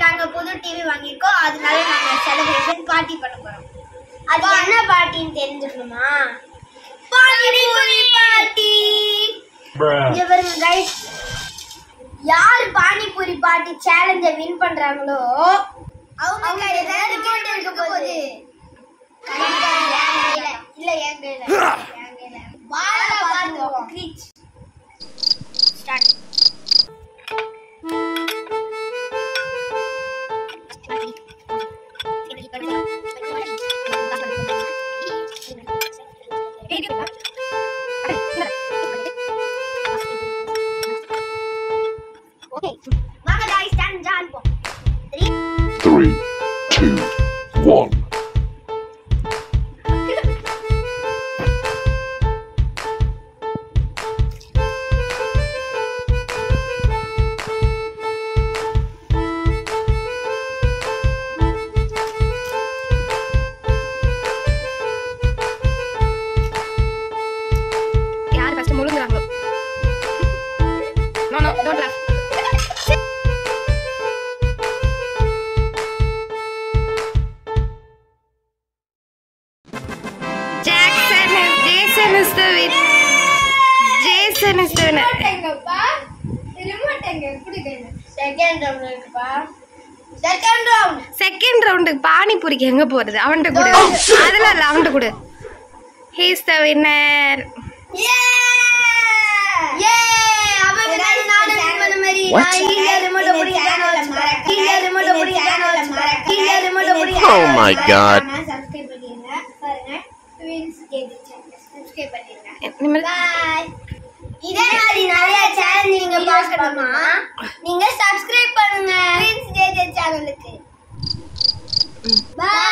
நாங்க புது டிவி வாங்கியிருக்கோம் அதனால நாங்க செலிப்ரேஷன் பார்ட்டி பண்ண போறோம் அது என்ன பாட்டின்னு தெரிஞ்சுக்கணுமா பானிபூரி பார்ட்டி இங்க பாருங்க கைஸ் யார் பானிபூரி பாட்டி சேலஞ்ச வின் பண்றாங்களோ அவங்க கையில தான் டிக்கெட் இருக்க போகுது இல்ல என் கையில என் கையில வாழ பாத்துவோம் கிரீச் ஸ்டார்ட் வாங்க guys stand ஜான் போ Three, two, one. யார் ஃபர்ஸ்ட் முழுங்குறாங்களோ no no don't laugh Jackson is Jason is the winner. Jason is the winner. எங்கப்பா ரிமோட் எங்க குடுங்க செகண்ட் ரவுண்ட் இருக்குப்பா செகண்ட் ரவுண்ட் செகண்ட் ரவுண்டுக்கு பானிபூரிக்கு எங்க போறது அவன்கிட்ட கொடு அதெல்லாம் இல்ல அவன்கிட்ட கொடு ஹீஸ் த வின்னர் ஏ ஏ அவன் முன்னாடி நானே win பண்ண மாதிரி நான் ஈஸியா ரிமோட் பிடிக்கிறேன் கீழ ரிமோட் பிடிக்கிறேன் கீழ ரிமோட் பிடிக்கிறேன் Oh my God. சப்ஸ்கிரைப் பண்ணிருங்க பாருங்க ட்வின்ஸ் கேஜி சேனல் சப்ஸ்கிரைப் பண்ணிருங்க நிம்மதி பாய் இதே மாதிரி நிறைய சேனல் நீங்க பார்க்கணுமா நீங்க சப்ஸ்கிரைப் பண்ணுங்க ட்வின்ஸ் கேஜி சேனலுக்கு பாய்